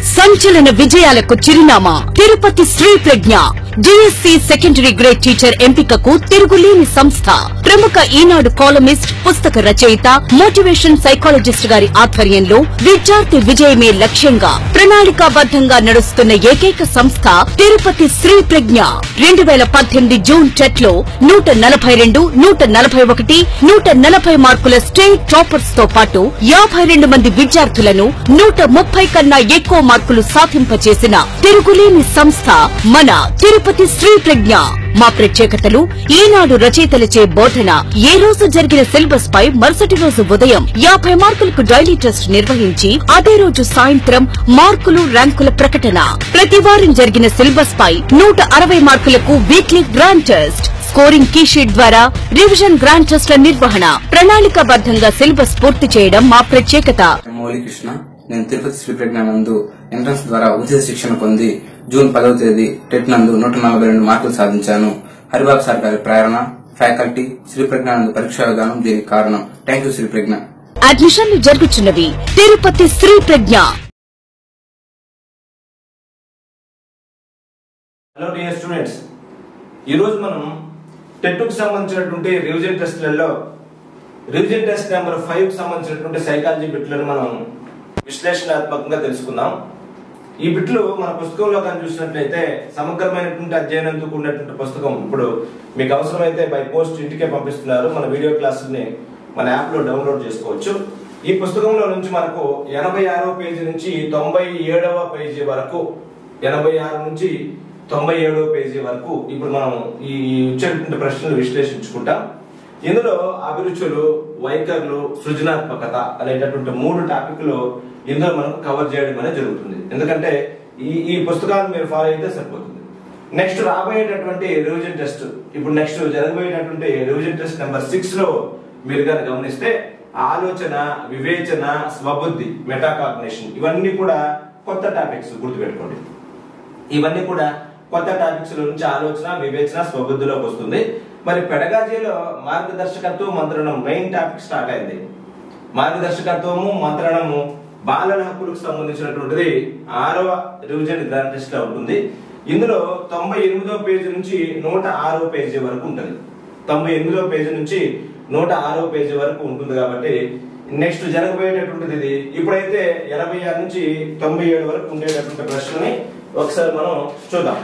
సంచలన విజయాలకు చిరునామా Tirupati Sri Pragna DSC secondary grade teacher ఎంపికకు తిరుగులేని సంస్థ ప్రముఖ ఈనాడు కాలమిస్ట్ పుస్తక రచయిత మోటివేషన్ సైకాలజిస్ట్ గారి ఆధ్వర్యంలో విద్యార్థి విజయమే లక్ష్యంగా ప్రణాళికాబద్దంగా నడుస్తున్న ఏకైక సంస్థ తిరుపతి శ్రీ ప్రజ్ఞ రెండు వేల పద్దెనిమిది జూన్ టెట్ లో నూట నలభై రెండు నూట నలభై ఒకటి నూట నలభై మార్కుల స్టేట్ టాపర్స్ తో పాటు యాభై రెండు మంది విద్యార్థులను నూట ముప్పై కన్నా ఎక్కువ మార్కులు సాధింపచేసిన తిరుగులేని సంస్థ మన తిరుపతి శ్రీ ప్రజ్ఞ మా ప్రత్యేకతలు ఈనాడు రచయితలచే బోధన ఏ రోజు జరిగిన సిలబస్ పై మరుసటి రోజు ఉదయం యాభై మార్కులకు డైలీ టెస్ట్ నిర్వహించి అదే రోజు సాయంత్రం మార్కులు ర్యాంకుల ప్రకటన ప్రతి వారం జరిగిన సిలబస్ పై నూట అరవై మార్కులకు weekly grand test scoring key sheet ద్వారా రివిజన్ గ్రాండ్ టెస్ట్ల నిర్వహణ ప్రణాళికాబద్దంగా సిలబస్ పూర్తి చేయడం మా ప్రత్యేకత మౌలి కృష్ణ నేను తిరుపతి శ్రీ ప్రజ్ఞ నందు ఎంట్రన్స్ ద్వారా ఉచిత శిక్షణ పొంది జూన్ పదవ తేదీ టెట్ నందు నూట నలభై రెండు మార్కులు సాధించాను హరిబాబు సార్ గారి ప్రేరణ ఫ్యాకల్టీ శ్రీ ప్రజ్ఞ నందు పరీక్షా విధానం దీనికి కారణం థ్యాంక్ యూ శ్రీ ప్రజ్ఞ అడ్మిషన్లు జరుగుతున్నవి Tirupati Sri Pragna hello dear students ఈరోజు మనం టెట్కు సంబంధించినటువంటి రివిజన్ టెస్ట్లలో రివిజన్ టెస్ట్ నెంబర్ ఫైవ్ కి సంబంధించినటువంటి సైకాలజీ బిట్లను మనం విశ్లేషణాత్మకంగా తెలుసుకుందాం ఈ బిట్లు మన పుస్తకంలో కానీ చూసినట్లయితే సమగ్రమైనటువంటి అధ్యయనంతో కూడినటువంటి పుస్తకం ఇప్పుడు మీకు అవసరమైతే బై పోస్ట్ ఇంటికే పంపిస్తున్నారు మన వీడియో క్లాసుల్ని మన యాప్ లో డౌన్లోడ్ చేసుకోవచ్చు ఈ పుస్తకంలో నుంచి మనకు ఎనభై ఆరో పేజీ నుంచి తొంభై ఏడవ పేజీ వరకు ఎనభై ఆరు నుంచి తొంభై ఏడవ పేజీ వరకు ఇప్పుడు మనం ఈ ఇచ్చేటువంటి ప్రశ్నలు విశ్లేషించుకుంటాం ఇందులో అభిరుచులు వైఖరులు సృజనాత్మకత అనేటటువంటి మూడు టాపిక్లు ఇందులో మనకు కవర్ చేయడం అనేది జరుగుతుంది ఎందుకంటే ఈ ఈ పుస్తకాన్ని మీరు ఫాలో అయితే సరిపోతుంది నెక్స్ట్ రాబోయేటటువంటి రివిజన్ టెస్ట్ ఇప్పుడు నెక్స్ట్ జరగబోయేటటువంటి రివిజన్ టెస్ట్ నెంబర్ సిక్స్ లో మీరు కనుక గమనిస్తే ఆలోచన వివేచన స్వబుద్ధి మెటాకాగ్నేషన్ ఇవన్నీ కూడా కొత్త టాపిక్స్ గుర్తుపెట్టుకోండి ఇవన్నీ కూడా కొత్త టాపిక్స్ లో నుంచి ఆలోచన వివేచన స్వబుద్ధిలోకి వస్తుంది మరి పెడగాజీలో మార్గదర్శకత్వం మంత్రణం మెయిన్ టాపిక్ స్టార్ట్ అయింది మార్గదర్శకత్వము మంత్రణము బాలల హక్కులకు సంబంధించినటువంటిది ఆరవ రివిజన్ గ్రాండ్ టెస్ట్ లో ఉంటుంది ఇందులో తొంభై ఎనిమిదో పేజీ నుంచి నూట ఆరో పేజీ వరకు ఉంటుంది తొంభై ఎనిమిదో పేజీ నుంచి నూట ఆరో పేజీ వరకు ఉంటుంది కాబట్టి నెక్స్ట్ జరగబోయేటటువంటిది ఇది ఇప్పుడైతే ఎనభై ఆరు నుంచి తొంభై ఏడు వరకు ఉండేటటువంటి ప్రశ్నని ఒకసారి మనం చూద్దాం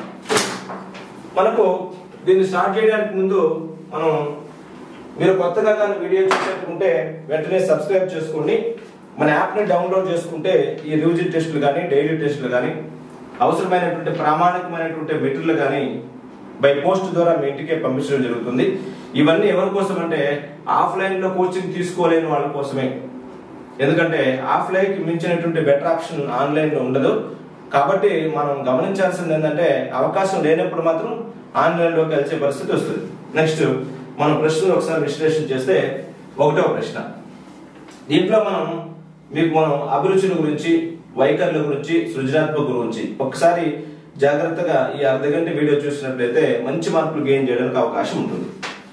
మనకు దీన్ని స్టార్ట్ చేయడానికి ముందు మనం మీరు కొత్తగా కానీ వీడియో చూసేట్టుకుంటే వెంటనే సబ్స్క్రైబ్ చేసుకోండి మన యాప్ని డౌన్లోడ్ చేసుకుంటే ఈ రివిజన్ టెస్టులు కానీ డైలీ టెస్టులు కానీ అవసరమైనటువంటి ప్రామాణికమైనటువంటి మెటీరియల్ కానీ బై పోస్ట్ ద్వారా మీ ఇంటికే పంపించడం జరుగుతుంది ఇవన్నీ ఎవరి కోసం అంటే ఆఫ్లైన్ లో కోచింగ్ తీసుకోలేని వాళ్ళ కోసమే ఎందుకంటే ఆఫ్లైన్ కి మించినటువంటి బెటర్ ఆప్షన్ ఆన్లైన్ లో ఉండదు కాబట్టి మనం గమనించాల్సింది ఏంటంటే అవకాశం లేనప్పుడు మాత్రం ఆన్లైన్ లోకి వెళ్చే పరిస్థితి వస్తుంది నెక్స్ట్ మనం ప్రశ్నలు ఒకసారి విశ్లేషణ చేస్తే ఒకటో ప్రశ్న దీంట్లో మనం మీకు మనం అభిరుచుల గురించి వైఖరుల గురించి సృజనాత్మక గురించి ఒకసారి జాగ్రత్తగా ఈ అర్ధ గంట వీడియో చూసినట్లయితే మంచి మార్కులు గెయిన్ చేయడానికి అవకాశం ఉంటుంది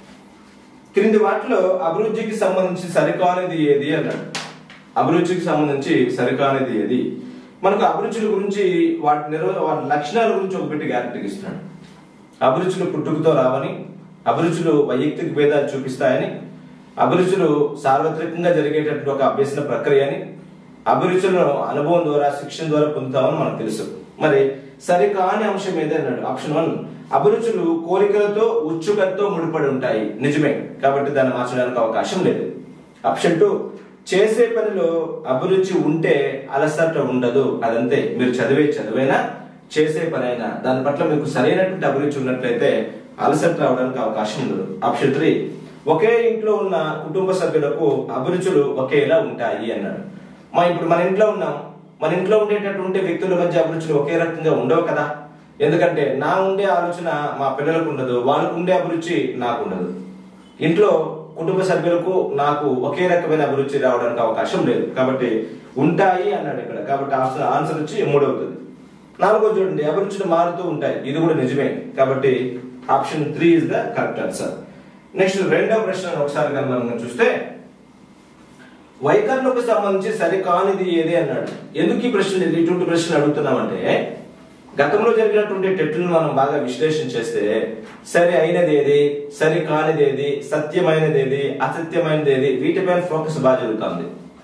క్రింది వాటిలో అభివృద్ధికి సంబంధించి సరికానిది ఏది అన్నాడు అభిరుచికి సంబంధించి సరికానిది ఏది మనకు అభిరుచుల గురించి వాటి నిర్వ వాటి లక్షణాల గురించి ఒక పెట్టి గ్యారెంటీ ఇస్తున్నాడు అభిరుచులు పుట్టుకతో రావని అభిరుచులు వైయక్తిక భేదాలు చూపిస్తాయని అభిరుచులు సార్వత్రికంగా జరిగేటటువంటి ఒక అభ్యసన ప్రక్రియ అని అభిరుచులను అనుభవం ద్వారా శిక్షణ ద్వారా పొందుతామని మనకు తెలుసు మరి సరికాని అంశం ఏది అన్నాడు ఆప్షన్ వన్ అభిరుచులు కోరికలతో ఉత్సుకతతో ముడిపడి ఉంటాయి నిజమే కాబట్టి దాన్ని మార్చడానికి అవకాశం లేదు ఆప్షన్ టూ చేసే పనిలో అభిరుచి ఉంటే అలసట ఉండదు అదంతే మీరు చదివే చదివైనా చేసే పనైనా దాని పట్ల మీకు సరైనటువంటి అభిరుచి ఉన్నట్లయితే అలసట రావడానికి అవకాశం ఉండదు ఆప్షన్ త్రీ ఒకే ఇంట్లో ఉన్న కుటుంబ సభ్యులకు అభిరుచులు ఒకేలా ఉంటాయి అన్నాడు మా ఇప్పుడు మన ఇంట్లో ఉన్నాం మన ఇంట్లో ఉండేటటువంటి వ్యక్తుల మధ్య అభిరుచులు ఒకే రకంగా ఉండవు కదా ఎందుకంటే నా ఉండే ఆలోచన మా పిల్లలకు ఉండదు వాళ్ళకు ఉండే అభిరుచి నాకు ఉండదు ఇంట్లో కుటుంబ సభ్యులకు నాకు ఒకే రకమైన అభిరుచి రావడానికి అవకాశం లేదు కాబట్టి ఉంటాయి అన్నాడు ఇక్కడ కాబట్టి ఆన్సర్ ఆన్సర్ వచ్చి మూడవుతుంది నాలుగో చూడండి అభిరుచులు మారుతూ ఉంటాయి ఇది కూడా నిజమే కాబట్టి option three is the correct answer next రెండో ప్రశ్న ఒకసారి కనుక మనం చూస్తే వైఖరులకు సంబంధించి సరికానిది ఏది అన్నాడు ఎందుకు ఈ ప్రశ్న ఇటువంటి ప్రశ్నలు అడుగుతున్నామంటే గతంలో జరిగినటువంటి టెట్టును మనం బాగా విశ్లేషణ చేస్తే సరి అయినది ఏది సరి కానిది ఏది సత్యమైనది ఏది అసత్యమైనది ఏది వీటిపైన ఫోకస్ బాగా జరుగుతుంది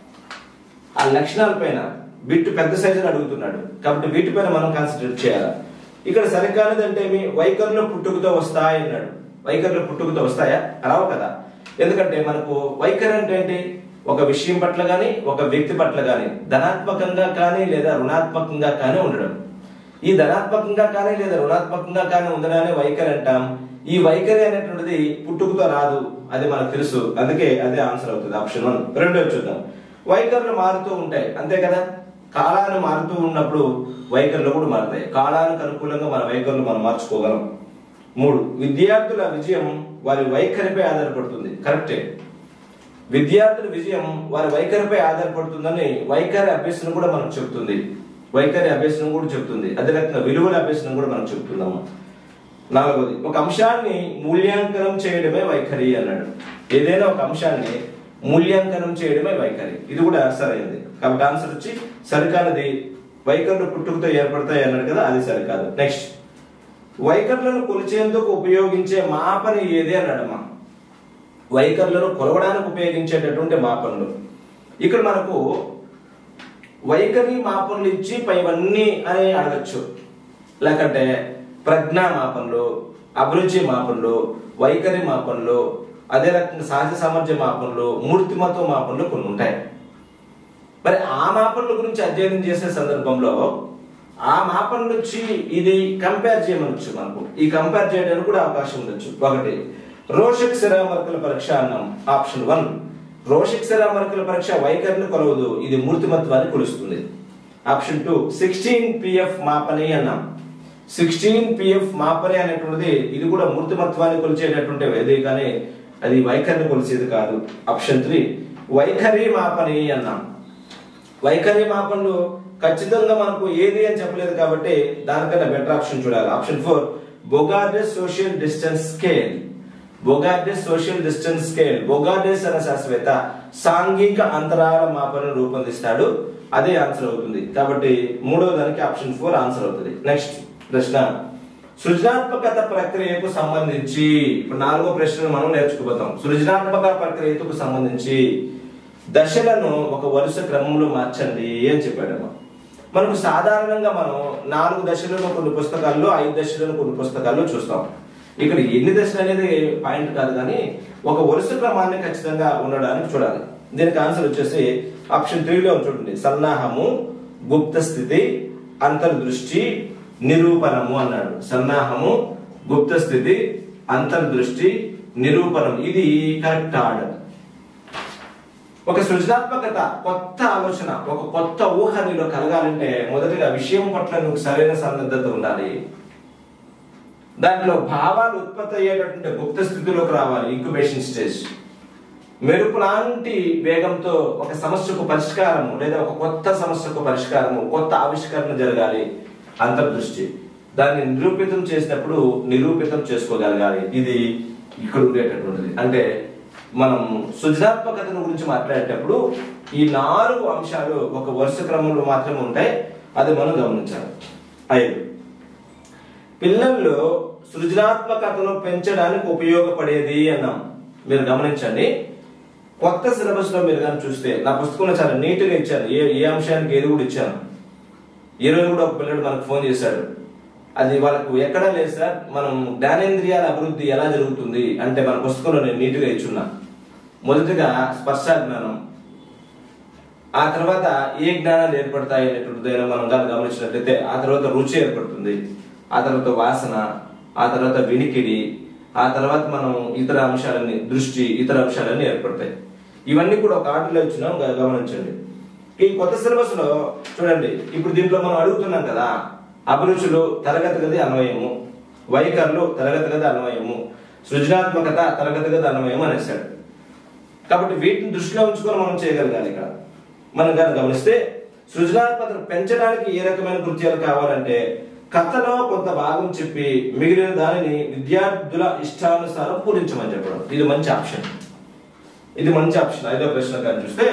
ఆ లక్షణాల పైన బిట్టు పెద్ద సైజులు అడుగుతున్నాడు కాబట్టి వీటిపైన మనం కాన్సన్ట్రేట్ చేయాలి ఇక్కడ సరికానిది అంటే ఏమి వైఖరులు పుట్టుకతో వస్తాయి అన్నాడు వైఖరులు పుట్టుకతో వస్తాయా రావు కదా ఎందుకంటే మనకు వైఖరి అంటే ఏంటి ఒక విషయం పట్ల గాని ఒక వ్యక్తి పట్ల గాని ధనాత్మకంగా కానీ లేదా రుణాత్మకంగా కానీ ఉండడం ఈ ధనాత్మకంగా కానీ లేదా రుణాత్మకంగా కానీ ఉండడాన్ని వైఖరి అంటాం ఈ వైఖరి అనేటువంటిది పుట్టుకతో రాదు అది మనకు తెలుసు అందుకే అదే ఆన్సర్ అవుతుంది ఆప్షన్ వన్ రెండో చూద్దాం వైఖరులు మారుతూ ఉంటాయి అంతే కదా కాలాలు మారుతూ ఉన్నప్పుడు వైఖరులు కూడా మారుతాయి కాలానికి అనుకూలంగా మన వైఖరులు మనం మార్చుకోగలం మూడు విద్యార్థుల విజయం వారి వైఖరిపై ఆధారపడుతుంది కరెక్టే విద్యార్థుల విజయం వారి వైఖరిపై ఆధారపడుతుందని వైఖరి అభ్యసనం కూడా మనకు చెప్తుంది వైఖరి అభ్యసనం కూడా చెప్తుంది అదే రకంగా విలువల అభ్యసనం కూడా మనం చెప్తున్నాము నాలుగోది ఒక అంశాన్ని మూల్యాంకనం చేయడమే వైఖరి అన్నాడు ఏదైనా ఒక అంశాన్ని మూల్యాంకనం చేయడమే వైఖరి ఇది కూడా సరైనది కాబట్టి ఆన్సర్ వచ్చి సరికానిది వైఖరులు పుట్టుకతో ఏర్పడతాయి అన్నాడు కదా అది సరికాదు నెక్స్ట్ వైఖరులను కొలిచేందుకు ఉపయోగించే మాపని ఏది అన్నాడమ్మా వైఖరులను కొలవడానికి ఉపయోగించేటటువంటి మాపనలు ఇక్కడ మనకు వైఖరి మాపనలు ఇచ్చి పైవన్నీ అని అడగచ్చు లేకంటే ప్రజ్ఞా మాపనలు అభిరుచి మాపనలు వైఖరి మాపనలు అదే రకంగా సహజ సామర్థ్య మాపనలు మూర్తిమత్వ మాపనలు కొన్ని ఉంటాయి మరి ఆ మాపనల గురించి అధ్యయనం చేసే సందర్భంలో ఆ మాపన నుంచి ఇది కంపేర్ చేయమనొచ్చు మనకు ఈ కంపేర్ చేయడానికి కూడా అవకాశం ఉండొచ్చు ఒకటి రోషక్ శిరామర్కల పరీక్ష అన్నాం ఆప్షన్ వన్ రోషక్ శిరామర్కల పరీక్ష వైఖరిని కొలవదు ఇది మూర్తిమత్వాన్ని కొలుస్తుంది ఆప్షన్ టూ సిక్స్టీన్ పిఎఫ్ మాపని అన్నాం సిక్స్టీన్ పిఎఫ్ మాపని అనేటువంటిది ఇది కూడా మూర్తిమత్వాన్ని కొలిచేటటువంటి ఏది కానీ అది వైఖరిని కొలిచేది కాదు ఆప్షన్ త్రీ వైఖరి మాపని అన్నాం వైఖరి మాపనలు ఖచ్చితంగా మనకు ఏది అని చెప్పలేదు కాబట్టి దానికన్నా బెటర్ ఆప్షన్ చూడాలి option four Bogardus social distance scale Bogardus social distance scale Bogardus అనే శాస్త్రవేత్త సాంఘిక అంతరాల మాపన రూపొందిస్తాడు అదే ఆన్సర్ అవుతుంది కాబట్టి మూడో దానికి ఆప్షన్ ఫోర్ ఆన్సర్ అవుతుంది నెక్స్ట్ ప్రశ్న సృజనాత్మకత ప్రక్రియకు సంబంధించి ఇప్పుడు నాలుగో ప్రశ్నను మనం నేర్చుకోబోతాం సృజనాత్మక ప్రక్రియకు సంబంధించి దశలను ఒక వరుస క్రమంలో మార్చండి అని చెప్పాడమ్మా మనకు సాధారణంగా మనం నాలుగు దశలను కొన్ని పుస్తకాల్లో ఐదు దశలను కొన్ని పుస్తకాల్లో చూస్తాం ఇక్కడ ఎన్ని దశలు అనేది పాయింట్ కాదు కానీ ఒక వరుస క్రమాన్ని ఖచ్చితంగా ఉండడానికి చూడాలి దీనికి ఆన్సర్ వచ్చేసి ఆప్షన్ త్రీలో చూడండి సన్నాహము గుప్త స్థితి అంతర్దృష్టి నిరూపణము అన్నాడు సన్నాహము గుప్త స్థితి అంతర్దృష్టి నిరూపణం ఇది కరెక్ట్ ఆర్డర్ ఒక సృజనాత్మకత కొత్త ఆలోచన ఒక కొత్త ఊహ నీలో కలగాలంటే మొదటిగా విషయం పట్ల నువ్వు సరైన సన్నద్ధత ఉండాలి దాంట్లో భావాలు ఉత్పత్తి అయ్యేటటువంటి గుప్త స్థితిలోకి రావాలి ఇంక్యుబేషన్ స్టేజ్ మెరుపు లాంటి వేగంతో ఒక సమస్యకు పరిష్కారము లేదా ఒక కొత్త సమస్యకు పరిష్కారము కొత్త ఆవిష్కరణ జరగాలి అంతర్దృష్టి దాన్ని నిరూపితం చేసినప్పుడు నిరూపితం చేసుకోగలగాలి ఇది ఇక్కడ ఉండేటటువంటిది అంటే మనం సృజనాత్మకతను గురించి మాట్లాడేటప్పుడు ఈ నాలుగు అంశాలు ఒక వరుస క్రమంలో మాత్రమే ఉంటాయి అది మనం గమనించాలి ఐదు పిల్లల్లో సృజనాత్మకతను పెంచడానికి ఉపయోగపడేది అన్నాం మీరు గమనించండి కొత్త సిలబస్ లో మీరు కానీ చూస్తే నా పుస్తకంలో చాలా నీట్ గా ఇచ్చాను ఏ ఏ అంశానికి ఏది కూడా ఇచ్చాను ఈ రోజు కూడా ఒక పిల్లడు మనకు ఫోన్ చేశాడు అది వాళ్ళకు ఎక్కడా లేదు సార్ మనం జ్ఞానేంద్రియాల అభివృద్ధి ఎలా జరుగుతుంది అంటే మన పుస్తకంలో నేను నీట్ గా ఇచ్చున్నా మొదటిగా స్పర్శ జ్ఞానం ఆ తర్వాత ఏ జ్ఞానాలు ఏర్పడతాయి అనేటువంటిది మనం కానీ గమనించినట్లయితే ఆ తర్వాత రుచి ఏర్పడుతుంది ఆ తర్వాత వాసన ఆ తర్వాత వినికిడి ఆ తర్వాత మనం ఇతర అంశాలన్నీ దృష్టి ఇతర అంశాలన్నీ ఏర్పడతాయి ఇవన్నీ కూడా ఒక ఆర్డర్లో ఇచ్చినాం గ- గమనించండి ఈ కొత్త సిలబస్ లో చూడండి ఇప్పుడు దీంట్లో మనం అడుగుతున్నాం కదా అభిరుచులు తరగతి గది అన్వయము వైఖరులు తరగతి గది అన్వయము సృజనాత్మకత తరగతి గది అన్వయం అనేసాడు కాబట్టి వీటిని దృష్టిలో ఉంచుకొని మనం చేయగలగాలి ఇక్కడ మనం కనుక గమనిస్తే సృజనాత్మకతను పెంచడానికి ఏ రకమైన కృత్యాలు కావాలంటే కథలో కొంత భాగం చెప్పి మిగిలిన దానిని విద్యార్థుల ఇష్టానుసారం పూరించమని చెప్పడం ఇది మంచి ఆప్షన్ ఇది మంచి ఆప్షన్ ఐదో ప్రశ్న కానీ చూస్తే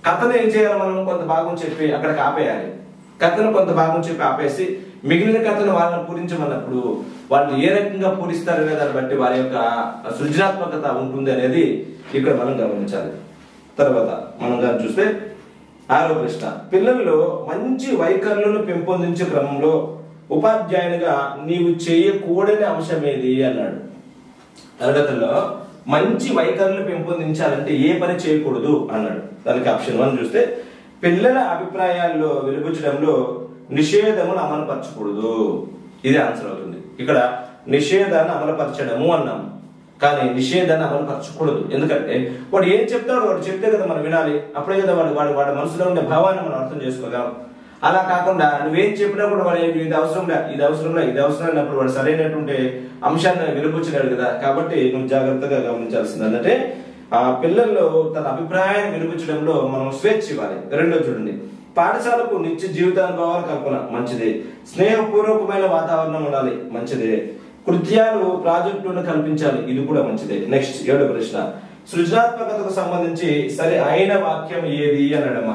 కథను ఏం చేయాలి మనం కొంత భాగం చెప్పి అక్కడికి ఆపేయాలి కథను కొంత భాగం చెప్పి ఆపేసి మిగిలిన కథను వాళ్ళని పూరించమన్నప్పుడు వాళ్ళు ఏ రకంగా పూరిస్తారనే దాన్ని బట్టి వారి యొక్క సృజనాత్మకత ఉంటుంది అనేది ఇక్కడ మనం గమనించాలి తర్వాత మనం దాన్ని చూస్తే ఆరో ప్రశ్న పిల్లల్లో మంచి వైఖరులను పెంపొందించే క్రమంలో ఉపాధ్యాయునిగా నీవు చేయకూడని అంశం ఏది అన్నాడు తరగతుల్లో మంచి వైఖరులు పెంపొందించాలంటే ఏ పని చేయకూడదు అన్నాడు దానికి ఆప్షన్ వన్ చూస్తే పిల్లల అభిప్రాయాల్లో వెలుగుచ్చడంలో నిషేధమును అమలుపరచకూడదు ఇది ఆన్సర్ అవుతుంది ఇక్కడ నిషేధాన్ని అమలుపరచడము అన్నాం కానీ నిషేధాన్ని అమలుపరచకూడదు ఎందుకంటే వాడు ఏం చెప్తాడు వాడు చెప్తే కదా మనం వినాలి అప్పుడే కదా వాడు వాడు వాడి మనసులో ఉండే భావాన్ని మనం అర్థం చేసుకోగలం అలా కాకుండా నువ్వేం చెప్పినా కూడా వాడు "ఏం ఇది అవసరంలే ఇది అవసరంలే ఇది అవసరం లేనప్పుడు వాడు సరైనటువంటి అంశాన్ని వెలుపుచ్చినాడు కదా కాబట్టి నువ్వు జాగ్రత్తగా గమనించాల్సింది అంటే ఆ పిల్లల్లో తన అభిప్రాయాన్ని వినిపించడంలో మనం స్వేచ్ఛ ఇవ్వాలి రెండో చూడండి పాఠశాలకు నిత్య జీవితానుభవాల కల్పన మంచిది స్నేహపూర్వకమైన వాతావరణం ఉండాలి మంచిదే కృత్యాలు ప్రాజెక్టులను కల్పించాలి ఇది కూడా మంచిదే నెక్స్ట్ ఏడో ప్రశ్న సృజనాత్మకతకు సంబంధించి సరి అయిన వాక్యం ఏది అన్నాడమ్మా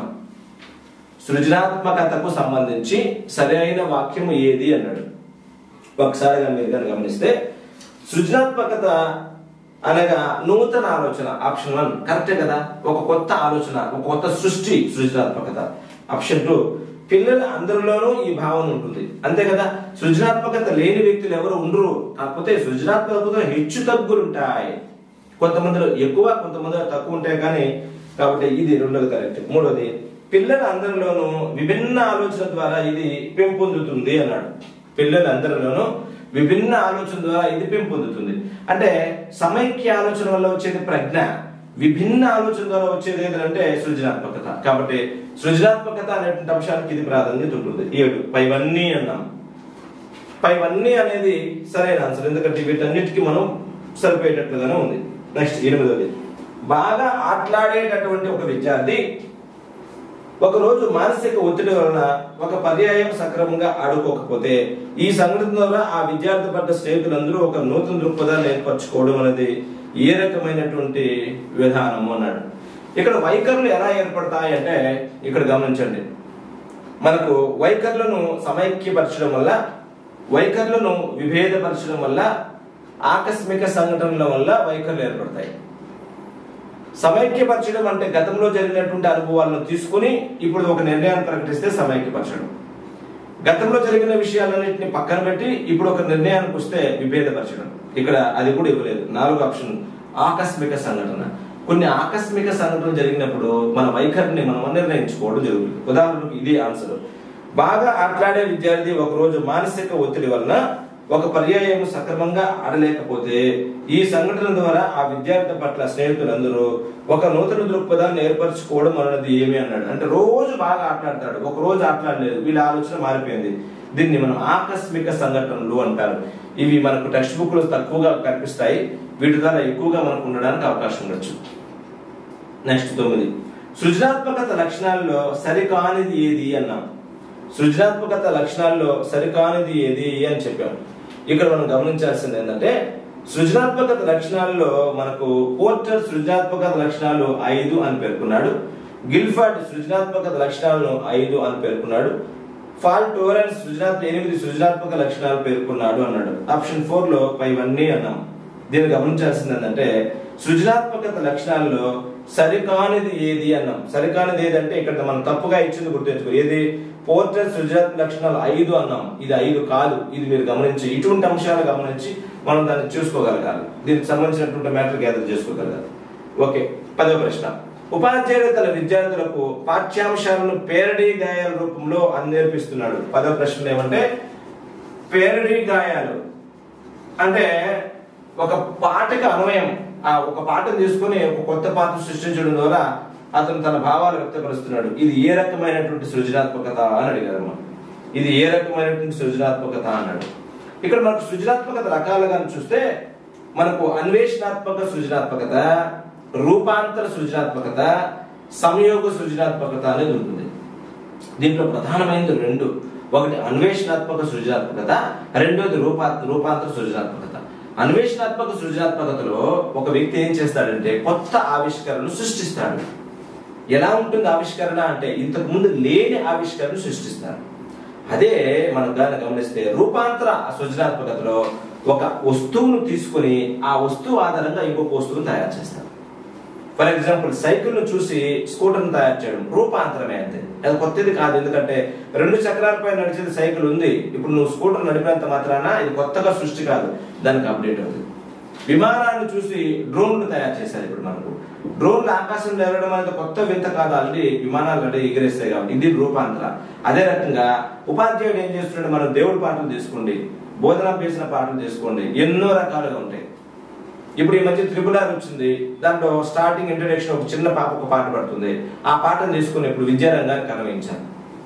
సృజనాత్మకతకు సంబంధించి సరైన వాక్యం ఏది అన్నాడు ఒకసారి మీరు కనుక గమనిస్తే సృజనాత్మకత అనగా నూతన ఆలోచన ఆప్షన్ వన్ కరెక్టే కదా ఒక కొత్త ఆలోచన ఒక కొత్త సృష్టి సృజనాత్మకత ఆప్షన్ టూ పిల్లల అందరిలోనూ ఈ భావన ఉంటుంది అంతే కదా సృజనాత్మకత లేని వ్యక్తులు ఎవరు ఉండరు కాకపోతే సృజనాత్మకత హెచ్చు తగ్గులు ఉంటాయి కొంతమందిలో ఎక్కువ కొంతమందిలో తక్కువ ఉంటాయి కానీ కాబట్టి ఇది రెండోది కరెక్ట్ మూడోది పిల్లల అందరిలోనూ విభిన్న ఆలోచన ద్వారా ఇది పెంపొందుతుంది అన్నాడు పిల్లల అందరిలోనూ విభిన్న ఆలోచన ద్వారా ఇది పెంపొందుతుంది అంటే సమైక్య ఆలోచన వల్ల వచ్చేది ప్రజ్ఞ విభిన్న ఆలోచన ద్వారా వచ్చేది ఏంటంటే సృజనాత్మకత కాబట్టి సృజనాత్మకత అనేటువంటి అంశానికి ఇది ప్రాధాన్యత ఉంటుంది ఏడు పైవన్నీ అన్నాం పైవన్నీ అనేది సరైన ఆన్సర్ ఎందుకంటే వీటన్నిటికీ మనం సరిపోయేటట్లుగానే ఉంది నెక్స్ట్ ఎనిమిదవది బాగా ఆటలాడేటటువంటి ఒక విద్యార్థి ఒక రోజు మానసిక ఒత్తిడి వలన ఒక పర్యాయం సక్రమంగా ఆడుకోకపోతే ఈ సంఘటన ద్వారా ఆ విద్యార్థి పడ్డ స్నేహితులందరూ ఒక నూతన దృక్పథాన్ని ఏర్పరచుకోవడం అనేది ఏ రకమైనటువంటి విధానము అన్నాడు ఇక్కడ వైఖరులు ఎలా ఏర్పడతాయి అంటే ఇక్కడ గమనించండి మనకు వైఖరులను సమైక్యపరచడం వల్ల వైఖరులను విభేదపరచడం వల్ల ఆకస్మిక సంఘటనల వల్ల వైఖరులు ఏర్పడతాయి సమైక్యపరచడం అంటే గతంలో జరిగినటువంటి అనుభవాలను తీసుకుని ఇప్పుడు ఒక నిర్ణయాన్ని ప్రకటిస్తే సమైక్యపరచడం గతంలో జరిగిన విషయాలన్నింటినీ పక్కన పెట్టి ఇప్పుడు ఒక నిర్ణయానికి వస్తే విభేదపరచడం ఇక్కడ అది కూడా ఇవ్వలేదు నాలుగు ఆప్షన్ ఆకస్మిక సంఘటన కొన్ని ఆకస్మిక సంఘటనలు జరిగినప్పుడు మన వైఖరిని మనం నిర్ణయించుకోవడం జరుగుతుంది ఉదాహరణకు ఇది ఆన్సర్ బాగా ఆటలాడే విద్యార్థి ఒక రోజు మానసిక ఒత్తిడి వలన ఒక పర్యాయం సక్రమంగా ఆడలేకపోతే ఈ సంఘటన ద్వారా ఆ విద్యార్థి పట్ల స్నేహితులందరూ ఒక నూతన దృక్పథాన్ని ఏర్పరచుకోవడం అన్నది ఏమి అన్నాడు అంటే రోజు బాగా ఆటలాడతాడు ఒక రోజు ఆటలాడలేదు వీళ్ళ ఆలోచన మారిపోయింది దీన్ని మనం ఆకస్మిక సంఘటనలు అంటారు ఇవి మనకు టెక్స్ట్ బుక్ లో తక్కువగా కనిపిస్తాయి వీటి ద్వారా ఎక్కువగా మనకు ఉండడానికి అవకాశం ఉండొచ్చు నెక్స్ట్ తొమ్మిది సృజనాత్మకత లక్షణాల్లో సరికానిది ఏది అన్నాం సృజనాత్మకత లక్షణాల్లో సరికానిది ఏది అని చెప్పాం ఇక్కడ మనం గమనించాల్సింది ఏంటంటే సృజనాత్మకత లక్షణాల్లో మనకు పోర్టర్ సృజనాత్మకత లక్షణాలు ఐదు అని పేర్కొన్నాడు గిల్ఫర్డ్ సృజనాత్మకత లక్షణాలను ఐదు అని పేర్కొన్నాడు ఫాల్ టోరెన్స్ సృజనాత్మక ఎనిమిది సృజనాత్మక లక్షణాలు పేర్కొన్నాడు అన్నాడు ఆప్షన్ ఫోర్ లో పైవన్నీ అన్నాం దీన్ని గమనించాల్సింది ఏంటంటే సృజనాత్మకత లక్షణాల్లో సరికానిది ఏది అన్నాం సరికానిది ఏదంటే ఇక్కడ మనం తప్పుగా ఇచ్చింది గుర్తుంచుకో ఏది పోర్ట్రేట్ సృజనాత్మక లక్షణాలు ఐదు అన్నాం ఇది ఐదు కాదు ఇది మీరు గమనించి ఇటువంటి అంశాలు గమనించి మనం దాన్ని చూసుకోగలగాలి దీనికి సంబంధించినటువంటి మ్యాటర్ గ్యాదర్ చేసుకోగలగాలి ఓకే పదో ప్రశ్న ఉపాధ్యాయుడు తన విద్యార్థులకు పాఠ్యాంశాలను పేరడీ గాయాల రూపంలో నేర్పిస్తున్నాడు పదో ప్రశ్న ఏమంటే పేరడీ గాయాలు అంటే ఒక పాటకి అన్వయం ఆ ఒక పాటను తీసుకొని ఒక కొత్త పాట సృష్టించడం ద్వారా అతను తన భావాలు వ్యక్తపరుస్తున్నాడు ఇది ఏ రకమైనటువంటి సృజనాత్మకత అని అడిగారు అన్నమాట. ఇది ఏ రకమైనటువంటి సృజనాత్మకత అన్నాడు ఇక్కడ మనకు సృజనాత్మకత రకాలుగా చూస్తే మనకు అన్వేషణాత్మక సృజనాత్మకత రూపాంతర సృజనాత్మకత సంయోగ సృజనాత్మకత అనేది ఉంటుంది దీంట్లో ప్రధానమైనది రెండు ఒకటి అన్వేషణాత్మక సృజనాత్మకత రెండోది రూపా రూపాంతర సృజనాత్మకత అన్వేషణాత్మక సృజనాత్మకతలో ఒక వ్యక్తి ఏం చేస్తాడంటే కొత్త ఆవిష్కరణను సృష్టిస్తాడు ఎలా ఉంటుంది ఆవిష్కరణ అంటే ఇంతకు ముందు లేని ఆవిష్కరణ సృష్టిస్తారు అదే మనం దాన్ని గమనిస్తే రూపాంతర సృజనాత్మకతలో ఒక వస్తువును తీసుకొని ఆ వస్తువు ఆధారంగా ఇంకొక వస్తువును తయారు చేస్తారు ఫర్ ఎగ్జాంపుల్ సైకిల్ ను చూసి స్కూటర్ తయారు చేయడం రూపాంతరమే అంతే అది కొత్తది కాదు ఎందుకంటే రెండు చక్రాలపై నడిచేది సైకిల్ ఉంది ఇప్పుడు నువ్వు స్కూటర్ నడిపినంత మాత్రాన ఇది కొత్తగా సృష్టి కాదు దానికి అప్డేట్ అవుతుంది విమానాన్ని చూసి డ్రోన్లు తయారు చేశారు ఇప్పుడు మనకు డ్రోన్లు ఆకాశంలో ఎగరడం అనేది కొత్త వింత కాదు ఆల్రెడీ విమానాలు అంటే ఎగిరేస్తాయి కాబట్టి ఇది రూపాంతర అదే రకంగా ఉపాధ్యాయుడు ఏం చేస్తున్నాడు మనం దేవుడి పాటలు తీసుకోండి బోధన చేసిన పాటలు తీసుకోండి ఎన్నో రకాలుగా ఉంటాయి ఇప్పుడు ఈ మధ్య త్రిపుల్ ఆర్ వచ్చింది దాంట్లో స్టార్టింగ్ ఇంట్రడక్షన్ ఒక చిన్న పాప ఒక పాట పడుతుంది ఆ పాటను తీసుకుని ఇప్పుడు విద్యారంగానికి కనువించాను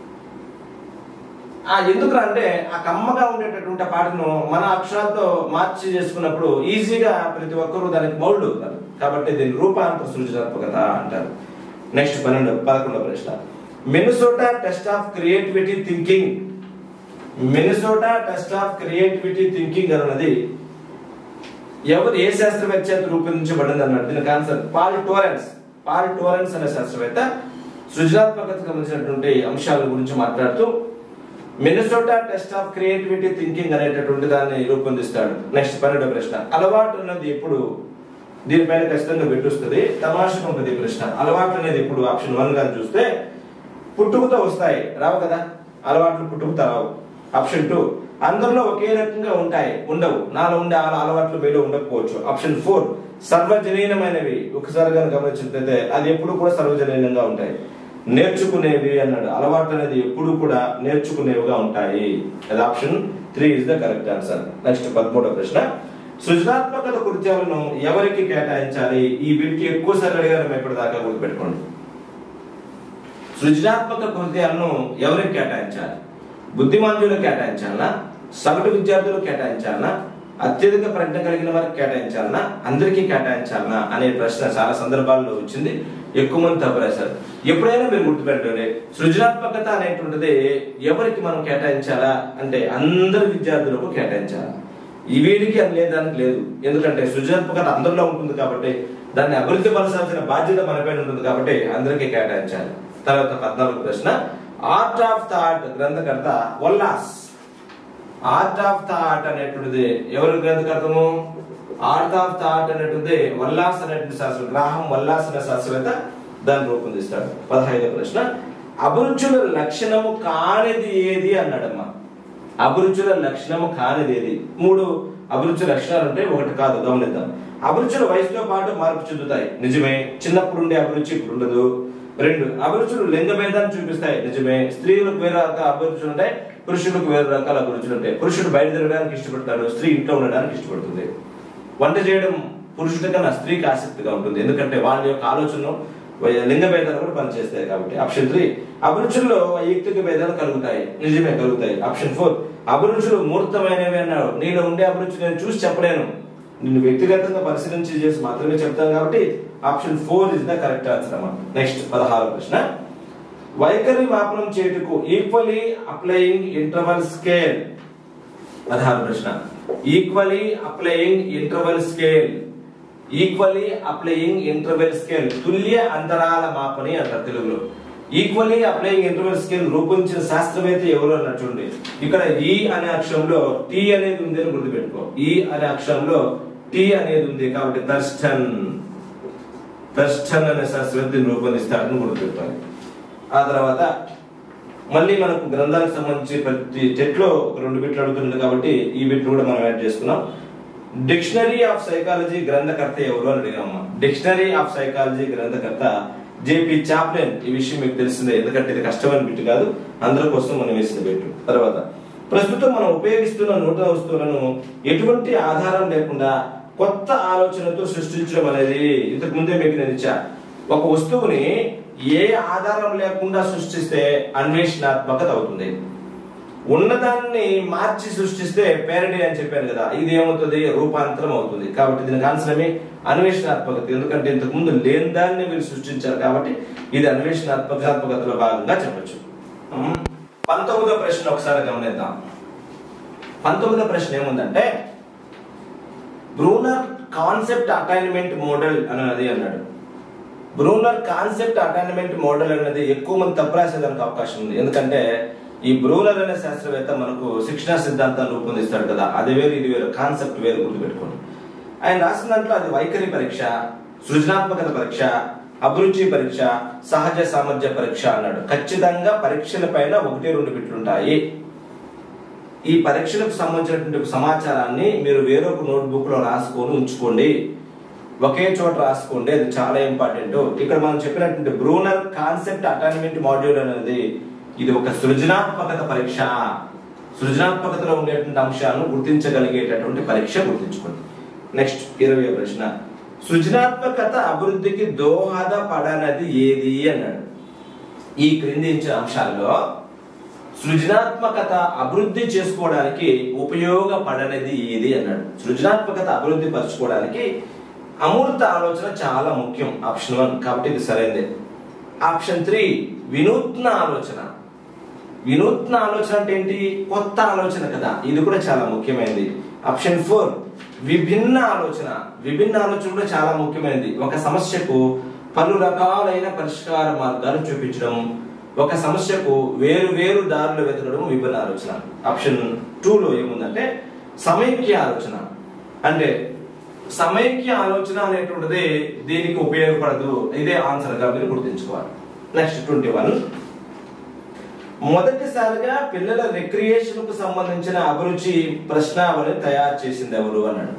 ఆ ఎందుకు అంటే ఆ కమ్మగా ఉండేటటువంటి ఆ పాటను మన అక్షరాలతో మార్చి చేసుకున్నప్పుడు ఈజీగా ప్రతి ఒక్కరూ దానికి మౌల్డ్ అవుతారు కాబట్టి దీన్ని రూపాంతర సృజనాత్మకత అంటారు నెక్స్ట్ పన్నెండు పదకొండవ ప్రశ్న Minnesota test of creativity thinking Minnesota test of creativity thinking అన్నది ఎవరు ఏ శాస్త్రవేత్త చేత రూపొందించబడింది అన్నాడు దీనికి answer Paul Torrance Paul Torrance అనే శాస్త్రవేత్త సృజనాత్మకతకు సంబంధించినటువంటి అంశాల గురించి మాట్లాడుతూ Minnesota test of creativity thinking అనేటటువంటి దాన్ని రూపొందిస్తాడు నెక్స్ట్ పన్నెండో ప్రశ్న అలవాటు అన్నది ఎప్పుడు దీనిపైన ఖచ్చితంగా పెట్టొస్తుంది తమాషగా ఉంటుంది ఈ ప్రశ్న అలవాటు అనేది ఇప్పుడు ఆప్షన్ వన్ గా చూస్తే పుట్టుకతో వస్తాయి రావు కదా అలవాట్లు పుట్టుకతో రావు ఆప్షన్ టూ అందరిలో ఒకే రకంగా ఉంటాయి ఉండవు నాలో ఉండే ఆ అలవాట్లు మీలో ఉండకపోవచ్చు ఆప్షన్ ఫోర్ సర్వజనీనమైనవి ఒకసారి కనుక గమనించినట్లయితే అది ఎప్పుడు కూడా సర్వజనీనంగా ఉంటాయి నేర్చుకునేవి అన్నాడు అలవాటు అనేది ఎప్పుడు కూడా నేర్చుకునేవిగా ఉంటాయి అది option three is the correct answer next పదమూడవ ప్రశ్న సృజనాత్మకత కృత్యాలను ఎవరికి కేటాయించాలి ఈ బిట్కి ఎక్కువ సార్లు అడిగారు ఇప్పటిదాకా గుర్తుపెట్టుకోండి సృజనాత్మక కృత్యాలను ఎవరికి కేటాయించాలి బుద్ధిమాంద్యులకు కేటాయించాలనా సగటు విద్యార్థులకు కేటాయించాలనా అత్యధిక ప్రజ్ఞ కలిగిన వారికి కేటాయించాలనా అందరికీ కేటాయించాలనా అనే ప్రశ్న చాలా సందర్భాల్లో వచ్చింది ఎక్కువ మంది తప్పు రాశారు ఎప్పుడైనా మీరు గుర్తుపెట్టండి సృజనాత్మకత అనేటువంటిది ఎవరికి మనం కేటాయించాలా అంటే అందరి విద్యార్థులకు కేటాయించాలా ఈ వీడికి అని లేదానికి లేదు ఎందుకంటే సృజనాత్మకత అందరిలో ఉంటుంది కాబట్టి దాన్ని అభివృద్ధి పరచాల్సిన బాధ్యత మనపైన ఉంటుంది కాబట్టి అందరికీ కేటాయించాలి తర్వాత పద్నాలుగు ప్రశ్న ఆర్ట్ ఆఫ్ థాట్ గ్రంథకర్త వల్లాస్ ఆర్ట్ ఆఫ్ థాట్ అనేటువంటిది ఎవరు గ్రంథకర్తము ఆర్ట్ ఆఫ్ థాట్ అనేటువంటిది వల్లాస్ అనేటువంటి శాస్త్రం గ్రాహం వల్లాస్ అనే శాస్త్రవేత్త దాన్ని రూపొందిస్తాడు పదహైదో ప్రశ్న అభిరుచుల లక్షణము కానిది ఏది అన్నాడమ్మా అభిరుచుల లక్షణము కానిది ఏది మూడు అభిరుచి లక్షణాలు ఉంటే ఒకటి కాదు గమనిద్దాం అభిరుచుల వయసుతో పాటు మార్పు చెందుతాయి నిజమే చిన్నప్పుడు ఉండే అభిరుచి ఇప్పుడు ఉండదు రెండు అభిరుచులు లింగ భేదాన్ని చూపిస్తాయి నిజమే స్త్రీలకు వేరే రకాల అభిరుచులు ఉంటాయి పురుషులకు వేరే రకాల అభిరుచులు ఉంటాయి పురుషుడు బయట తిరగడానికి ఇష్టపడతాడు స్త్రీ ఇంట్లో ఉండడానికి ఇష్టపడుతుంది వంట చేయడం పురుషుడి కన్నా స్త్రీకి ఆసక్తిగా ఉంటుంది ఎందుకంటే వాళ్ళ యొక్క ఆలోచన లింగ భేదాలు కూడా పనిచేస్తాయి కాబట్టి ఆప్షన్ త్రీ అభిరుచుల్లో వైయక్తిక భేదాలు కలుగుతాయి నిజమే కలుగుతాయి ఆప్షన్ ఫోర్ అభిరుచులు మూర్తమైనవి అన్నాడు నీలో ఉండే అభిరుచి నేను చూసి చెప్పలేను నిన్ను వ్యక్తిగతంగా పరిశీలించి చేసి మాత్రమే చెప్తాను కాబట్టి option four is the correct answer అన్నమాట నెక్స్ట్ పదహారు ప్రశ్న వైఖరి మాపనం చేయుటకు ఈక్వలీ అప్లయింగ్ ఇంటర్వల్ స్కేల్ పదహారు ప్రశ్న equally applying interval scale equally applying interval scale తుల్య అంతరాల మాపని అంటారు తెలుగులో ఈక్వలీ అప్లయింగ్ ఇంటర్వెల్ స్కేల్ రూపొందించిన శాస్త్రవేత్త ఎవరు అన్నట్టు చూడండి ఇక్కడ ఈ అనే అక్షరంలో టీ అనేది ఉంది అని గుర్తుపెట్టుకో ఈ అనే అక్షరంలో టీ అనేది ఉంది కాబట్టి దర్శన్ దర్శన్ అనే శాస్త్రవేత్త దీన్ని రూపొందిస్తాడని గుర్తుపెట్టుకోవాలి ఆ తర్వాత మళ్ళీ మనకు గ్రంథానికి సంబంధించి ప్రతి చెట్లో ఒక రెండు బిట్లు అడుగుతుంది కాబట్టి ఈ బిట్లు కూడా మనం యాడ్ చేసుకున్నాం డిక్షనరీ ఆఫ్ సైకాలజీ గ్రంథకర్త ఎవరు అని అడిగామా డిక్షనరీ ఆఫ్ సైకాలజీ గ్రంథకర్త జేపీ చాప్లెన్ ఈ విషయం మీకు తెలిసిందే ఎందుకంటే ఇది కష్టమైన బిట్టు కాదు అందరి కోసం మనం వేసిన బిట్టు తర్వాత ప్రస్తుతం మనం ఉపయోగిస్తున్న నూతన వస్తువులను ఎటువంటి ఆధారం లేకుండా కొత్త ఆలోచనతో సృష్టించడం అనేది ఇంతకు ముందే మీకు నేను ఇచ్చా ఒక వస్తువుని ఏ ఆధారం లేకుండా సృష్టిస్తే అన్వేషణాత్మకత అవుతుంది ఉన్నదాన్ని మార్చి సృష్టిస్తే పేరడీ అని చెప్పాను కదా ఇది ఏమవుతుంది రూపాంతరం అవుతుంది కాబట్టి దీనికి ఆన్సర్ ఏమి అన్వేషణాత్మకత ఎందుకంటే ఇంతకు ముందు లేని దాన్ని మీరు సృష్టించారు కాబట్టి ఇది అన్వేషణాత్మకాత్మకతలో భాగంగా చెప్పొచ్చు ఉమ్. పంతొమ్మిదో ప్రశ్న ఒకసారి గమనిద్దాం పంతొమ్మిదో ప్రశ్న ఏముందంటే బ్రూనర్ కాన్సెప్ట్ అటైన్మెంట్ మోడల్ అనేది అన్నాడు బ్రూనర్ కాన్సెప్ట్ అటాన్మెంట్ మోడల్ అనేది ఎక్కువ మంది తప్పు రాసేదానికి అవకాశం ఉంది ఎందుకంటే ఈ బ్రూనర్ అనే శాస్త్రవేత్త మనకు శిక్షణా సిద్ధాంతాన్ని రూపొందిస్తాడు కదా అది వేరు ఇది వేరు కాన్సెప్ట్ వేరు గుర్తుపెట్టుకోండి ఆయన రాసిన దాంట్లో అది వైఖరి పరీక్ష సృజనాత్మకత పరీక్ష అభిరుచి పరీక్ష సహజ సామర్థ్య పరీక్ష అన్నాడు ఖచ్చితంగా పరీక్షల పైన ఒకటి రెండు బిట్లుంటాయి ఈ పరీక్షలకు సంబంధించినటువంటి సమాచారాన్ని మీరు వేరొక నోట్బుక్ లో రాసుకొని ఉంచుకోండి ఒకే చోట రాసుకోండి అది చాలా ఇంపార్టెంట్ ఇక్కడ మనం చెప్పినటువంటి బ్రూనర్ కాన్సెప్ట్ అటాన్మెంట్ మాడ్యూల్ అనేది ఇది ఒక సృజనాత్మకత పరీక్ష సృజనాత్మకతలో ఉండేటువంటి అంశాలను గుర్తించగలిగేటటువంటి పరీక్ష గుర్తించుకోండి నెక్స్ట్ ఇరవై ప్రశ్న సృజనాత్మకత అభివృద్ధికి దోహదపడనది ఏది అన్నాడు ఈ క్రింది ఇచ్చిన అంశాల్లో సృజనాత్మకత అభివృద్ధి చేసుకోవడానికి ఉపయోగపడనిది ఏది అన్నాడు సృజనాత్మకత అభివృద్ధి పరచుకోవడానికి అమూర్త ఆలోచన చాలా ముఖ్యం ఆప్షన్ వన్ కాబట్టి ఇది సరైనదే ఆప్షన్ త్రీ వినూత్న ఆలోచన వినూత్న ఆలోచన అంటే ఏంటి కొత్త ఆలోచన కదా ఇది కూడా చాలా ముఖ్యమైనది ఆప్షన్ ఫోర్ విభిన్న ఆలోచన విభిన్న ఆలోచన కూడా చాలా ముఖ్యమైనది ఒక సమస్యకు పలు రకాలైన పరిష్కార మార్గాలు చూపించడం ఒక సమస్యకు వేరు వేరు దారులు వెతకడం విభిన్న ఆలోచన ఆప్షన్ లో ఏముందంటే సమైక్య ఆలోచన అంటే సమైక్య ఆలోచన అనేటువంటిది దీనికి ఉపయోగపడదు ఇదే ఆన్సర్ గా మీరు గుర్తుంచుకోవాలి నెక్స్ట్ ట్వంటీ వన్ మొదటిసారిగా పిల్లల రిక్రియేషన్ కు సంబంధించిన అభిరుచి ప్రశ్నావళిని తయారు చేసింది ఎవరు అన్నాడు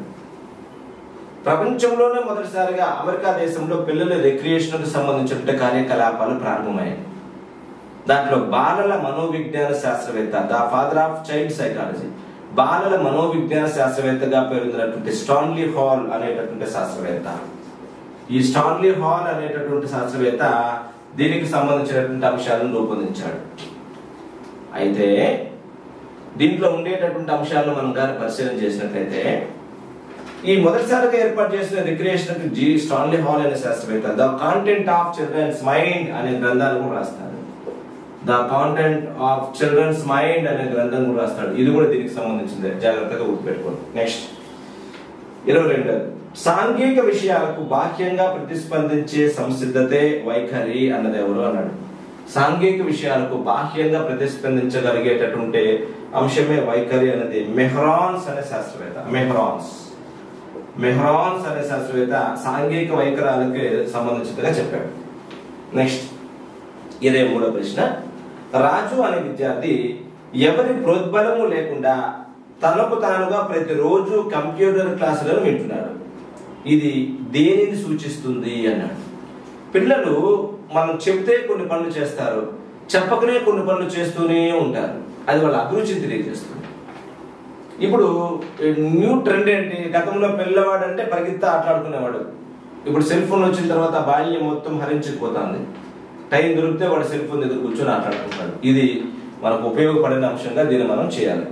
ప్రపంచంలోనే మొదటిసారిగా అమెరికా దేశంలో పిల్లల రిక్రియేషన్ కు సంబంధించిన కార్యకలాపాలు ప్రారంభమయ్యాయి దాంట్లో బాలల మనోవిజ్ఞాన శాస్త్రవేత్త the father of child psychology బాలల మనోవిజ్ఞాన శాస్త్రవేత్తగా పేరొందినటువంటి స్టాన్లీ హాల్ అనేటటువంటి శాస్త్రవేత్త ఈ స్టాన్లీ హాల్ అనేటటువంటి శాస్త్రవేత్త దీనికి సంబంధించినటువంటి అంశాలను రూపొందించాడు అయితే దీంట్లో ఉండేటటువంటి అంశాలను మనం కానీ పరిశీలన చేసినట్లయితే ఈ మొదటిసారిగా ఏర్పాటు చేసిన రిక్రియేషన్ జి స్టాన్లీ హాల్ అనే శాస్త్రవేత్త the content of children's mind అనే గ్రంథాలు కూడా రాస్తాడు the content of children's mind అనే గ్రంథం కూడా రాస్తాడు ఇది కూడా దీనికి సంబంధించింది జాగ్రత్తగా గుర్తుపెట్టుకోండి నెక్స్ట్ ఇరవై రెండు సాంఘిక విషయాలకు బాహ్యంగా ప్రతిస్పందించే సంసిద్ధతే వైఖరి అన్నది ఎవరు అన్నాడు సాంఘిక విషయాలకు బాహ్యంగా ప్రతిస్పందించగలిగేటటువంటి అంశమే వైఖరి అనేది మెహ్రాన్స్ అనే శాస్త్రవేత్త మెహ్రాన్స్ మెహ్రాన్స్ అనే శాస్త్రవేత్త సాంఘిక వైఖరాలకి సంబంధించినట్టుగా చెప్పాడు నెక్స్ట్ ఇరవై మూడో ప్రశ్న రాజు అనే విద్యార్థి ఎవరి ప్రోద్బలము లేకుండా తనకు తానుగా ప్రతిరోజు కంప్యూటర్ క్లాసులను వింటున్నాడు ఇది దేనిని సూచిస్తుంది అన్నాడు పిల్లలు మనం చెప్తే కొన్ని పనులు చేస్తారు చెప్పకనే కొన్ని పనులు చేస్తూనే ఉంటారు అది వాళ్ళ అభిరుచిని తెలియజేస్తుంది ఇప్పుడు న్యూ ట్రెండ్ ఏంటి గతంలో పిల్లవాడు అంటే పరిగెత్తా ఆటలాడుకునేవాడు ఇప్పుడు సెల్ ఫోన్ వచ్చిన తర్వాత బాల్యం మొత్తం హరించిపోతుంది టైం దొరికితే వాడు సెల్ ఫోన్ దగ్గర కూర్చొని ఆటలాడుకుంటాడు ఇది మనకు ఉపయోగపడిన అంశంగా దీన్ని మనం చేయాలి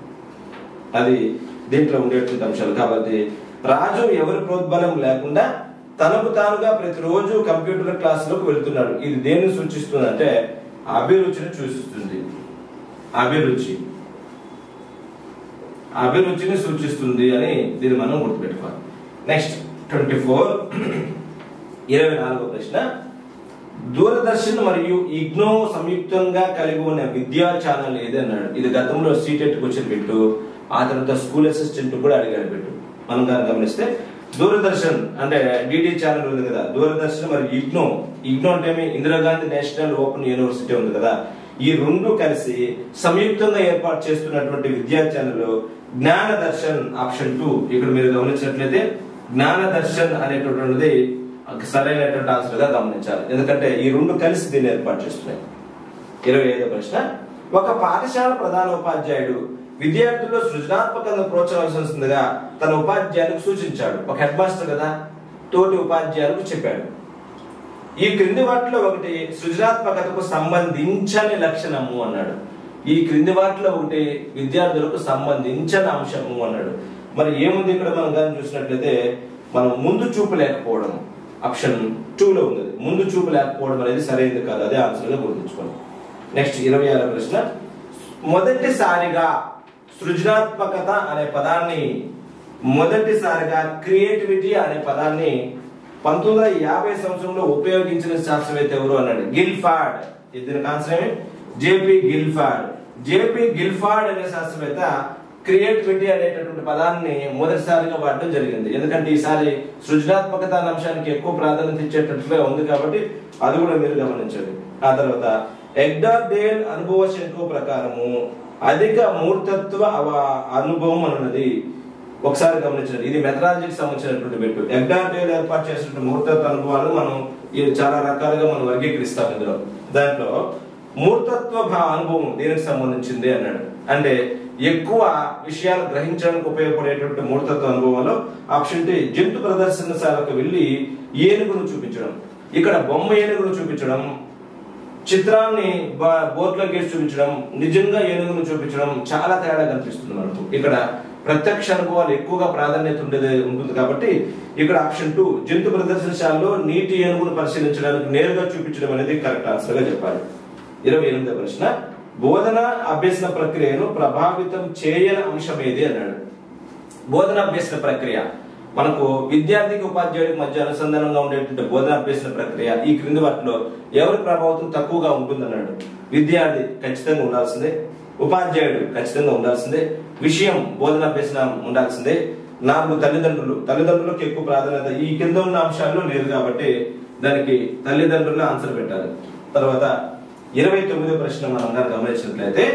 అది దీంట్లో ఉండేటువంటి అంశాలు కాబట్టి రాజు ఎవరి ప్రోద్బలం లేకుండా తనకు తానుగా ప్రతిరోజు కంప్యూటర్ క్లాసులోకి వెళ్తున్నాడు ఇది దేన్ని సూచిస్తుంది అంటే అభిరుచిని సూచిస్తుంది అభిరుచి అభిరుచిని సూచిస్తుంది అని దీన్ని మనం గుర్తుపెట్టుకోవాలి నెక్స్ట్ ట్వంటీ ఫోర్ ఇరవై నాలుగో ప్రశ్న దూరదర్శన్ మరియు ఇగ్నో సంయుక్తంగా కలిగి ఉన్న విద్యా ఛానల్ ఏది అన్నాడు ఇది గతంలో సీటెట్ క్వశ్చన్ పెట్టు ఆ తర్వాత స్కూల్ అసిస్టెంట్ కూడా అడిగాడు పెట్టు మనం కానీ గమనిస్తే దూరదర్శన్ అంటే డిడి ఛానల్ ఉంది కదా దూరదర్శన్ మరియు ఇగ్నో ఇగ్నో అంటే ఏమి ఇందిరాగాంధీ నేషనల్ ఓపెన్ యూనివర్సిటీ ఉంది కదా ఈ రెండు కలిసి సంయుక్తంగా ఏర్పాటు చేస్తున్నటువంటి విద్యా ఛానల్ జ్ఞాన దర్శన్ ఆప్షన్ టూ ఇక్కడ మీరు గమనించినట్లయితే జ్ఞాన దర్శన్ అనేటటువంటిది సరైనటువంటి ఆన్సర్ గా గమనించాలి ఎందుకంటే ఈ రెండు కలిసి దీన్ని ఏర్పాటు చేస్తున్నాయి ఇరవై ఐదో ప్రశ్న ఒక పాఠశాల ప్రధాన ఉపాధ్యాయుడు విద్యార్థుల్లో సృజనాత్మకంగా ప్రోత్సహించాల్సిందిగా తన ఉపాధ్యాయులకు సూచించాడు ఒక హెడ్ మాస్టర్ కదా తోటి ఉపాధ్యాయులకు చెప్పాడు ఈ క్రింది వాటిలో ఒకటి సృజనాత్మకతకు సంబంధించని లక్షణము అన్నాడు ఈ క్రింది వాటిలో ఒకటి విద్యార్థులకు సంబంధించని అంశము అన్నాడు మరి ఏముంది ఇక్కడ మనం కానీ చూసినట్లయితే మనం ముందు చూపు లేకపోవడం ఆప్షన్ లో ఉంది ముందు చూపు లేకపోవడం అనేది సరైనది కాదు అదే ఆన్సర్ గా గుర్తుంచుకోండి నెక్స్ట్ ఇరవై ఆరో ప్రశ్న మొదటిసారిగా సృజనాత్మకత అనే పదాన్ని మొదటిసారిగా క్రియేటివిటీ అనే పదాన్ని పంతొమ్మిది వందల యాభై సంవత్సరంలో ఉపయోగించిన శాస్త్రవేత్త ఎవరు అన్నాడు గిల్ఫాడ్ దీని answer JP Guilford JP Guilford అనే శాస్త్రవేత్త క్రియేటివిటీ అనేటటువంటి పదాన్ని మొదటిసారిగా వాడడం జరిగింది ఎందుకంటే ఈసారి సృజనాత్మకత అనే అంశానికి ఎక్కువ ప్రాధాన్యత ఇచ్చేటట్లుగా ఉంది కాబట్టి అది కూడా మీరు గమనించండి ఆ తర్వాత ఎగ్డార్ డేల్ అనుభవ శంకు ప్రకారము అధిక మూర్తత్వ అవ- అనుభవం అనున్నది ఒకసారి గమనించండి ఇది మెథడాలజీకి సంబంధించినటువంటి బిట్టు ఎగ్డార్ డేల్ ఏర్పాటు చేసినటువంటి మూర్తత్వ అనుభవాలు మనం ఇది చాలా రకాలుగా మనం వర్గీకరిస్తాం ఇందులో దాంట్లో మూర్తత్వ భా- అనుభవం దీనికి సంబంధించింది అన్నాడు అంటే ఎక్కువ విషయాలు గ్రహించడానికి ఉపయోగపడేటువంటి మూర్తత్వ అనుభవంలో ఆప్షన్ డి జంతు ప్రదర్శనశాలకు వెళ్ళి ఏనుగును చూపించడం ఇక్కడ బొమ్మ ఏనుగును చూపించడం చిత్రాన్ని బ- బోర్డులో గీసి చూపించడం నిజంగా ఏనుగును చూపించడం చాలా తేడా కనిపిస్తుంది మనకు ఇక్కడ ప్రత్యక్ష అనుభవాలు ఎక్కువగా ప్రాధాన్యత ఉండేది ఉంటుంది కాబట్టి ఇక్కడ ఆప్షన్ టూ జంతు ప్రదర్శనశాలలో నీటి ఏనుగును పరిశీలించడానికి నేరుగా చూపించడం అనేది కరెక్ట్ ఆన్సర్ గా చెప్పాలి ఇరవై ఎనిమిదో ప్రశ్న బోధన అభ్యసన ప్రక్రియను ప్రభావితం చేయని అంశం ఏది అన్నాడు బోధన అభ్యసన ప్రక్రియ మనకు విద్యార్థికి ఉపాధ్యాయుడికి మధ్య అనుసంధానంగా ఉండేటువంటి బోధన అభ్యసన ప్రక్రియ ఈ క్రింది వాటిలో ఎవరి ప్రభావితం తక్కువగా ఉంటుందన్నాడు విద్యార్థి ఖచ్చితంగా ఉండాల్సిందే ఉపాధ్యాయుడు ఖచ్చితంగా ఉండాల్సిందే విషయం బోధన అభ్యసన ఉండాల్సిందే నాలుగు తల్లిదండ్రులు తల్లిదండ్రులకు ఎక్కువ ప్రాధాన్యత ఈ కింద ఉన్న అంశాల్లో లేదు కాబట్టి దానికి తల్లిదండ్రులు ఆన్సర్ పెట్టాలి తర్వాత ఇరవై తొమ్మిదో ప్రశ్న మనం కనుక గమనించినట్లయితే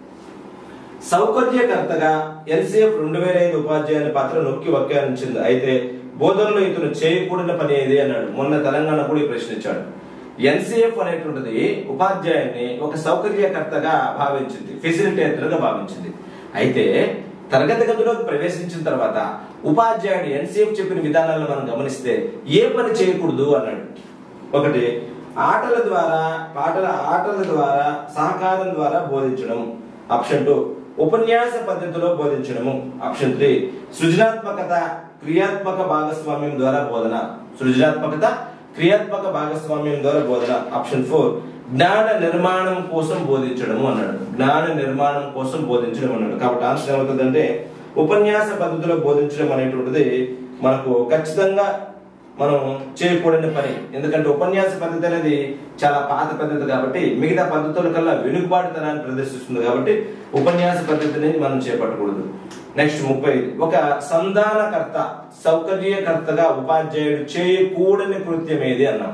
సౌకర్యకర్తగా ఎన్సీఎఫ్ రెండు వేల ఐదు ఉపాధ్యాయుని పాత్ర నొక్కి వ్యాఖ్యానించింది అయితే బోధనలో ఇతను చేయకూడని పని ఏది అన్నాడు మొన్న తెలంగాణ కూడా ఈ ప్రశ్న ఇచ్చాడు ఎన్సీఎఫ్ అనేటువంటిది ఉపాధ్యాయుని ఒక సౌకర్యకర్తగా భావించింది ఫెసిలిటేటర్ గా భావించింది అయితే తరగతి గదిలోకి ప్రవేశించిన తర్వాత ఉపాధ్యాయుడు ఎన్సీఎఫ్ చెప్పిన విధానాలను మనం గమనిస్తే ఏ పని చేయకూడదు అన్నాడు ఒకటి ఆటల ద్వారా పాటల ఆటల ద్వారా సహకారం ద్వారా బోధించడం ఆప్షన్ టూ ఉపన్యాస పద్ధతిలో బోధించడము ఆప్షన్ త్రీ సృజనాత్మకత క్రియాత్మక భాగస్వామ్యం ద్వారా బోధన సృజనాత్మకత క్రియాత్మక భాగస్వామ్యం ద్వారా బోధన ఆప్షన్ ఫోర్ జ్ఞాన నిర్మాణం కోసం బోధించడము అన్నాడు జ్ఞాన నిర్మాణం కోసం బోధించడం అన్నాడు కాబట్టి ఆన్సర్ ఏమవుతుందంటే ఉపన్యాస పద్ధతిలో బోధించడం అనేటువంటిది మనకు ఖచ్చితంగా మనం చేయకూడని పని ఎందుకంటే ఉపన్యాస పద్ధతి అనేది చాలా పాత పద్ధతి కాబట్టి మిగతా పద్ధతుల కల్లా వెనుకబాటుతనాన్ని ప్రదర్శిస్తుంది కాబట్టి ఉపన్యాస పద్ధతిని మనం చేపట్టకూడదు నెక్స్ట్ ముప్పై ఐదు. ఒక సంధానకర్త సౌకర్యకర్తగా ఉపాధ్యాయుడు చేయకూడని కృత్యం ఏది అన్నాం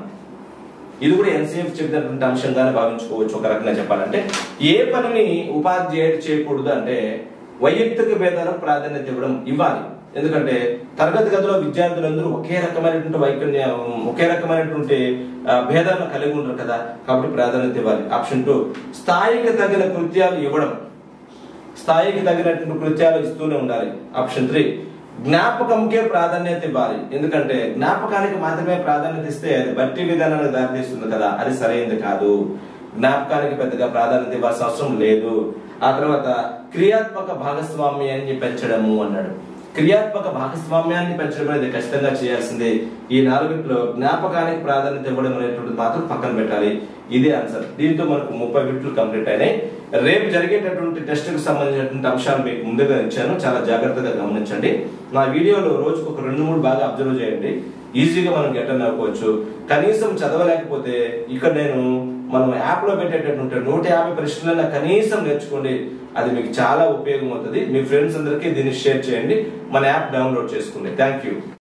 ఇది కూడా ఎన్సీఎఫ్ చెప్పినటువంటి అంశంగానే భావించుకోవచ్చు ఒక రకంగా చెప్పాలంటే ఏ పనిని ఉపాధ్యాయుడు చేయకూడదు అంటే వైయక్తిక భేదాలకు ప్రాధాన్యత ఇవ్వడం ఇవ్వాలి ఎందుకంటే తరగతి గదిలో విద్యార్థులందరూ ఒకే రకమైనటువంటి వైకల్య ఒకే రకమైనటువంటి ఆ, భేదాలను కలిగి ఉండరు కదా కాబట్టి ప్రాధాన్యత ఇవ్వాలి ఆప్షన్ టూ స్థాయికి తగిన కృత్యాలు ఇవ్వడం స్థాయికి తగినటువంటి కృత్యాలు ఇస్తూనే ఉండాలి ఆప్షన్ త్రీ జ్ఞాపకంకే ప్రాధాన్యత ఇవ్వాలి ఎందుకంటే జ్ఞాపకానికి మాత్రమే ప్రాధాన్యత ఇస్తే అది బట్టి విధానానికి దారితీస్తుంది కదా అది సరైనది కాదు జ్ఞాపకానికి పెద్దగా ప్రాధాన్యత ఇవ్వాల్సిన అవసరం లేదు ఆ తర్వాత క్రియాత్మక భాగస్వామ్యాన్ని పెంచడము అన్నాడు క్రియాత్మక భాగస్వామ్యాన్ని పెంచడం అనేది ఖచ్చితంగా చేయాల్సిందే ఈ నాలుగిట్లో జ్ఞాపకానికి ప్రాధాన్యత ఇవ్వడం అనేటువంటిది మాత్రం పక్కన పెట్టాలి ఇదే ఆన్సర్ దీంతో మనకు ముప్పై బిట్లు కంప్లీట్ అయినాయి రేపు జరిగేటటువంటి టెస్ట్ కు సంబంధించినటువంటి అంశాలు మీకు ముందుగా ఇచ్చాను చాలా జాగ్రత్తగా గమనించండి నా వీడియోలో రోజుకు ఒక రెండు మూడు బాగా అబ్జర్వ్ చేయండి ఈజీగా మనం గెట్ అవ్వచ్చు కనీసం చదవలేకపోతే ఇక్కడ నేను మనం యాప్ లో పెట్టేటటువంటి నూట యాభై ప్రశ్నలైనా కనీసం నేర్చుకోండి అది మీకు చాలా ఉపయోగం అవుతుంది మీ ఫ్రెండ్స్ అందరికీ దీన్ని షేర్ చేయండి మన యాప్ డౌన్లోడ్ చేసుకోండి థ్యాంక్ యూ